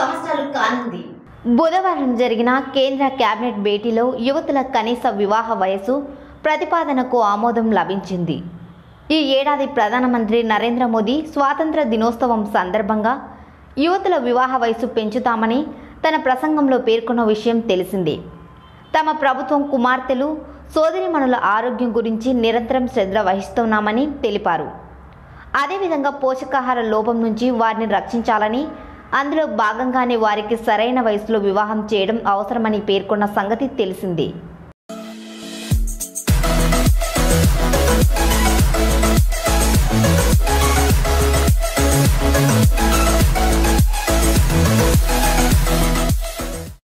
సంవత్సరాలు కానుంది బుధవారం జరిగిన కేంద్ర కేబినెట్ భేటీలో యువతుల కనీస వివాహ వయసు ప్రతిపాదనకు ఆమోదం లభించింది ఈ ఏడాది ప్రధానమంత్రి నరేంద్ర మోదీ స్వాతంత్ర దినోత్సవం సందర్భంగా యువతుల వివాహ వయసు పెంచుతామని తన ప్రసంగంలో పేర్కొన్న విషయం తెలిసిందే తమ ప్రభుత్వం కుమార్తెలు సోదరిమణుల ఆరోగ్యం గురించి నిరంతరం శ్రద్ధ వహిస్తున్నామని తెలిపారు అదేవిధంగా పోషకాహార లోపం నుంచి వారిని రక్షించాలని అందులో భాగంగానే వారికి సరైన వయసులో వివాహం చేయడం అవసరమని పేర్కొన్న సంగతి తెలిసిందే